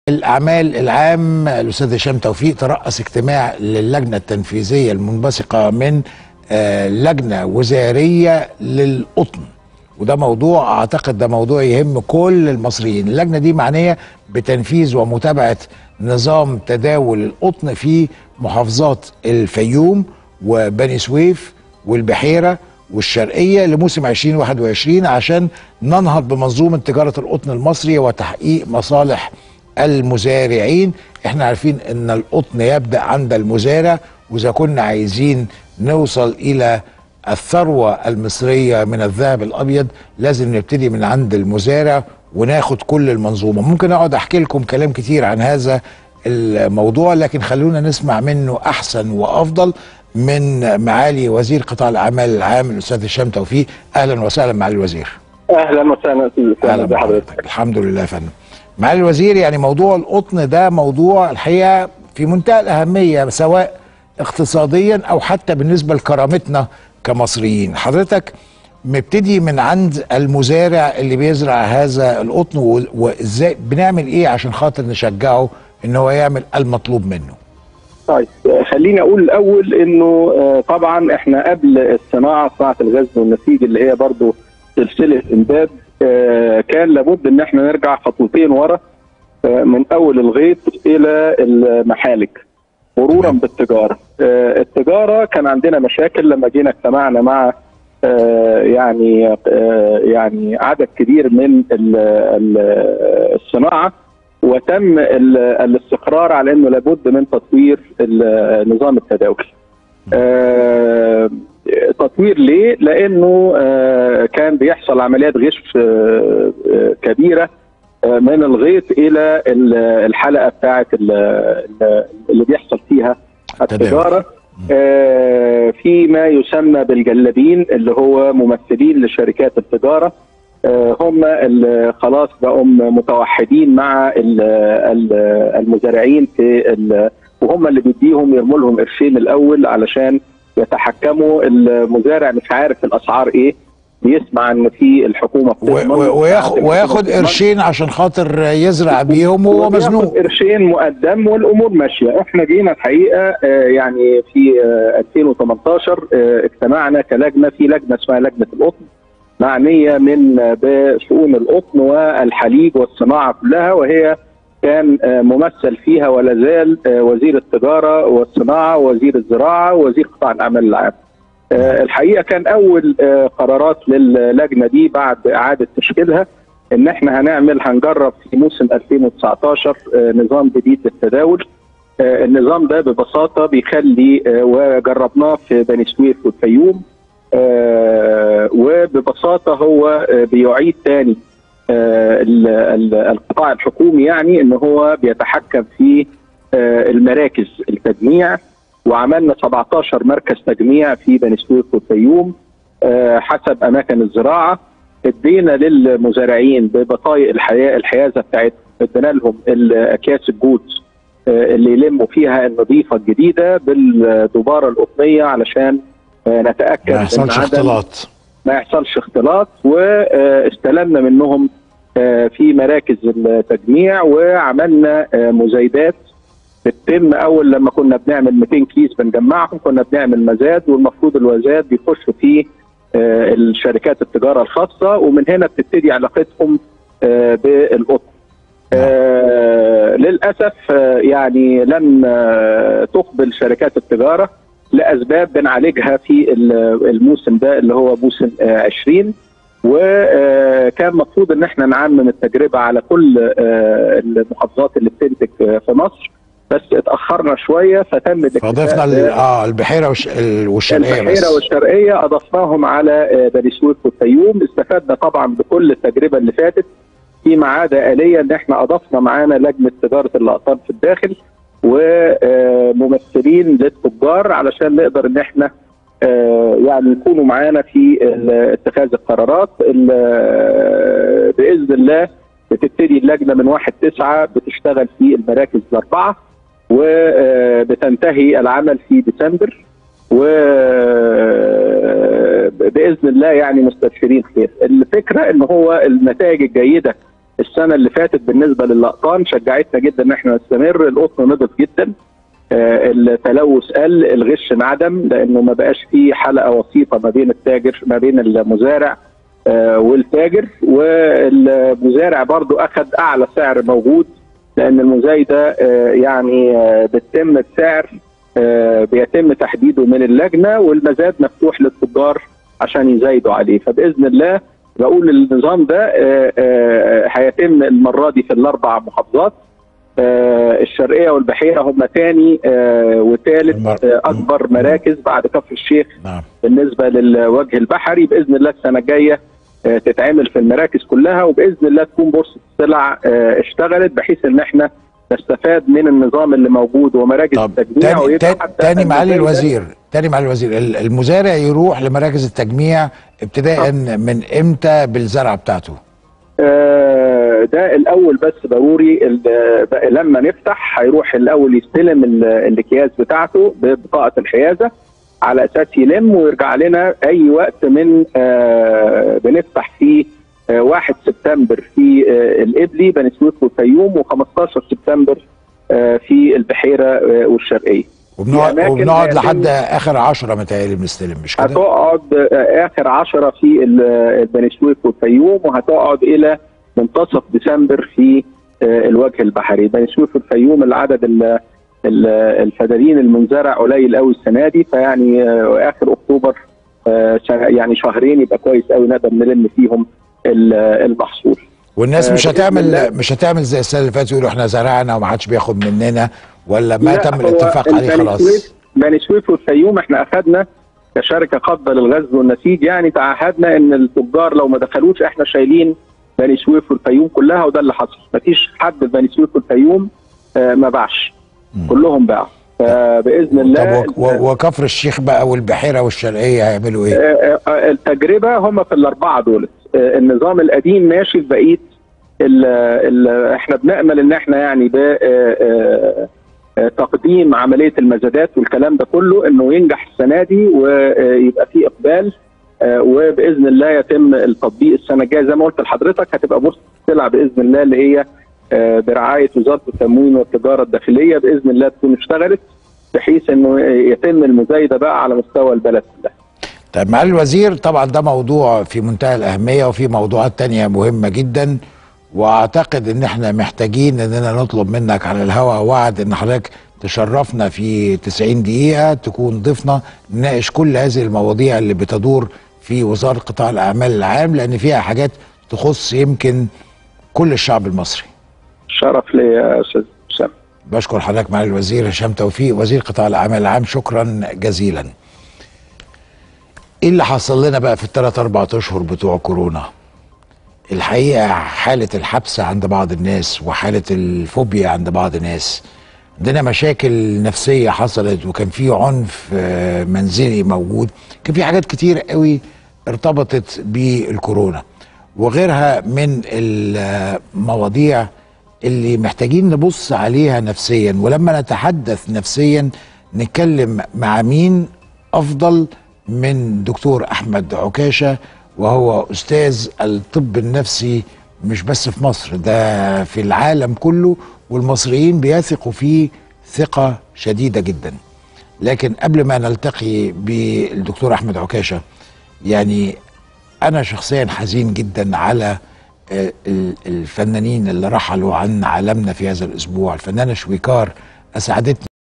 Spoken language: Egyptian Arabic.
الاعمال العام الاستاذ هشام توفيق ترأس اجتماع للجنه التنفيذيه المنبثقه من آه، لجنه وزاريه للقطن وده موضوع اعتقد ده موضوع يهم كل المصريين اللجنه دي معنيه بتنفيذ ومتابعه نظام تداول القطن في محافظات الفيوم وبني سويف والبحيره والشرقيه لموسم 2021 عشان ننهض بمنظومه تجاره القطن المصري وتحقيق مصالح المزارعين احنا عارفين ان القطن يبدا عند المزارع واذا كنا عايزين نوصل الى الثروه المصريه من الذهب الابيض لازم نبتدي من عند المزارع وناخد كل المنظومه ممكن اقعد احكي لكم كلام كتير عن هذا الموضوع لكن خلونا نسمع منه احسن وافضل من معالي وزير قطاع الاعمال العام الاستاذ هشام توفيق اهلا وسهلا معالي الوزير اهلا وسهلا استاذ اهلا اسامه بحضرتك بحضرتك الحمد لله يا فندم معالي الوزير يعني موضوع القطن ده موضوع الحقيقه في منتهى الاهميه سواء اقتصاديا او حتى بالنسبه لكرامتنا كمصريين حضرتك مبتدي من عند المزارع اللي بيزرع هذا القطن و- وازاي بنعمل ايه عشان خاطر نشجعه ان هو يعمل المطلوب منه طيب آه، خليني اقول الاول انه آه، طبعا احنا قبل الصناعه صناعه الغزل والنسيج اللي هي برضو سلسله امداد آه، كان لابد ان احنا نرجع خطوتين ورا آه، من اول الغيط الى المحالك مرورا تمام. بالتجاره آه، التجاره كان عندنا مشاكل لما جينا اجتمعنا مع آه، يعني آه، يعني عدد كبير من ال- ال- الصناعه وتم ال- الاستقرار على انه لابد من تطوير ال- نظام التداول. آه، تطوير ليه؟ لانه آه، كان بيحصل عمليات غش آه، آه، كبيره آه، من الغيط الى ال- الحلقه بتاعه ال- ال- اللي بيحصل فيها التجاره آه، في ما يسمى بالجلابين اللي هو ممثلين لشركات التجاره آه، هم اللي خلاص بقوا متوحدين مع ال- ال- المزارعين في ال- وهم اللي بيديهم يرموا لهم قرشين الاول علشان يتحكموا المزارع مش عارف الاسعار ايه بيسمع ان في الحكومه و- بتضمن و- وياخد, الحكومة وياخد بتضمن. قرشين عشان خاطر يزرع بيهم وهو وبياخد مزنوق قرشين مقدم والامور ماشيه احنا جينا الحقيقه آه، يعني في آه، 2018 آه، اجتمعنا كلجنه في لجنه اسمها لجنه القطن معنيه من آه، بشؤون القطن والحليب والصناعه كلها وهي كان آه، ممثل فيها ولا زال آه، وزير التجاره والصناعه ووزير الزراعه ووزير قطاع الاعمال العام. آه، الحقيقه كان اول آه، قرارات للجنه دي بعد اعاده تشكيلها ان احنا هنعمل هنجرب في موسم 2019 آه، نظام جديد للتداول آه، النظام ده ببساطه بيخلي آه، وجربناه في بني سويف والفيوم آه، وببساطه هو آه، بيعيد تاني آه، ال- ال- القطاع الحكومي يعني ان هو بيتحكم في آه، المراكز التجميع وعملنا 17 مركز تجميع في بني سويف والفيوم آه، حسب اماكن الزراعه ادينا للمزارعين ببطايق الحياه الحيازه بتاعتهم ادينا لهم الاكياس الجود آه، اللي يلموا فيها النظيفه الجديده بالدباره القطنيه علشان آه، نتاكد ما إن يحصلش عدم- اختلاط ما يحصلش اختلاط واستلمنا منهم آه، في مراكز التجميع وعملنا آه، مزايدات بتتم اول لما كنا بنعمل 200 كيس بنجمعهم كنا بنعمل مزاد والمفروض الوزاد بيخش في آه، الشركات التجاره الخاصه ومن هنا بتبتدي علاقتهم آه، بالقطن. آه، للاسف آه، يعني لم آه، تقبل شركات التجاره لاسباب بنعالجها في ال- الموسم ده اللي هو موسم آه، 20 وكان مفروض ان احنا نعمم التجربه على كل آه، المحافظات اللي بتنتج آه، في مصر بس اتاخرنا شويه فتم الاكتفاء فضفنا ال- اه البحيره والش... ال- والشرقيه البحيره بس والشرقيه اضفناهم على آه، بني سويف والفيوم استفدنا طبعا بكل التجربه اللي فاتت فيما عدا آلية ان احنا اضفنا معانا لجنه تجاره الاقطان في الداخل وممثلين للتجار علشان نقدر ان احنا آه، يعني يكونوا معانا في ال- اتخاذ القرارات ال- باذن الله بتبتدي اللجنه من 1 9 بتشتغل في المراكز الاربعه وبتنتهي العمل في ديسمبر و باذن الله يعني مستبشرين خير. الفكره ان هو النتائج الجيده السنه اللي فاتت بالنسبه للاقطان شجعتنا جدا ان احنا نستمر القطن نضف جدا آه، التلوث قل الغش انعدم لانه ما بقاش فيه حلقه وسيطه ما بين التاجر ما بين المزارع آه، والتاجر والمزارع برضو اخذ اعلى سعر موجود لان المزايده آه، يعني آه، بتتم السعر آه، بيتم تحديده من اللجنه والمزاد مفتوح للتجار عشان يزايدوا عليه فباذن الله بقول النظام ده آه، آه، هيتم المره دي في الاربع محافظات آه، الشرقيه والبحيره هم ثاني وثالث المر- اكبر مراكز بعد كفر الشيخ نعم بالنسبه للوجه البحري باذن الله السنه الجايه آه، تتعمل في المراكز كلها وباذن الله تكون بورصه السلع آه، اشتغلت بحيث ان احنا نستفاد من النظام اللي موجود ومراكز طب التجميع تاني, ويبقى تاني, حتى تاني معالي المزايدة- الوزير تاني معالي الوزير ال- المزارع يروح لمراكز التجميع ابتداء من امتى بالزرعه بتاعته آه، ده الاول بس ضروري ال- بقى لما نفتح هيروح الاول يستلم ال- الاكياس بتاعته ببطاقه الحيازه على اساس يلم ويرجع لنا اي وقت من آه، بنفتح فيه آه، 1 سبتمبر في آه، القبلي بني سويف والفيوم و15 سبتمبر آه، في البحيره آه، والشرقيه وبنقعد, في أماكن وبنقعد هيتم- لحد اخر عشرة متهيألي بنستلم مش كده؟ هتقعد آه، اخر عشرة في ال- البني سويف والفيوم وهتقعد الى منتصف ديسمبر في آه، الوجه البحري بني سويف والفيوم العدد ال- ال- الفدادين المنزرع قليل قوي السنه دي فيعني آه، اخر اكتوبر آه، شا- يعني شهرين يبقى كويس قوي نقدر نلم فيهم ال- المحصول والناس آه، مش بإذن هتعمل الله. مش هتعمل زي السنه اللي فاتت يقولوا احنا زرعنا وما حدش بياخد مننا ولا ما لا، تم هو الاتفاق عليه بني خلاص سويف بني سويف والفيوم احنا اخذنا كشركه خاضه للغزل والنسيج يعني تعهدنا ان التجار لو ما دخلوش احنا شايلين بني سويف والفيوم كلها وده اللي حصل مفيش حد في بني سويف والفيوم آه، ما باعش كلهم باعوا فباذن الله طب و- و- وكفر الشيخ بقى والبحيره والشرقيه هيعملوا ايه؟ آه، آه، التجربه هم في الاربعه دول آه، النظام القديم ماشي في بقيه ال ال احنا بنامل ان احنا يعني ب آه، آه، آه، تقديم عمليه المزادات والكلام ده كله انه ينجح السنه دي ويبقى في اقبال آه، وباذن الله يتم التطبيق السنه الجايه زي ما قلت لحضرتك هتبقى بورصه السلع باذن الله اللي هي آه، برعايه وزاره التموين والتجاره الداخليه باذن الله تكون اشتغلت بحيث انه يتم المزايده بقى على مستوى البلد كلها طيب معالي الوزير طبعا ده موضوع في منتهى الأهمية وفي موضوعات تانية مهمة جدا واعتقد ان احنا محتاجين اننا نطلب منك على الهواء وعد ان حضرتك تشرفنا في 90 دقيقة تكون ضيفنا نناقش كل هذه المواضيع اللي بتدور في وزارة قطاع الأعمال العام لأن فيها حاجات تخص يمكن كل الشعب المصري شرف لي يا استاذ اسامه بشكر حضرتك معالي الوزير هشام توفيق وزير قطاع الأعمال العام شكرا جزيلا ايه اللي حصل لنا بقى في الثلاث اربع اشهر بتوع كورونا الحقيقه حاله الحبس عند بعض الناس وحاله الفوبيا عند بعض الناس عندنا مشاكل نفسيه حصلت وكان في عنف آه، منزلي موجود كان في حاجات كتير قوي ارتبطت بالكورونا وغيرها من المواضيع اللي محتاجين نبص عليها نفسيا ولما نتحدث نفسيا نتكلم مع مين افضل من دكتور احمد عكاشه وهو استاذ الطب النفسي مش بس في مصر ده في العالم كله والمصريين بيثقوا فيه ثقه شديده جدا لكن قبل ما نلتقي بالدكتور احمد عكاشه يعني انا شخصيا حزين جدا على آه، ال- الفنانين اللي رحلوا عن عالمنا في هذا الاسبوع الفنانه شويكار اسعدتني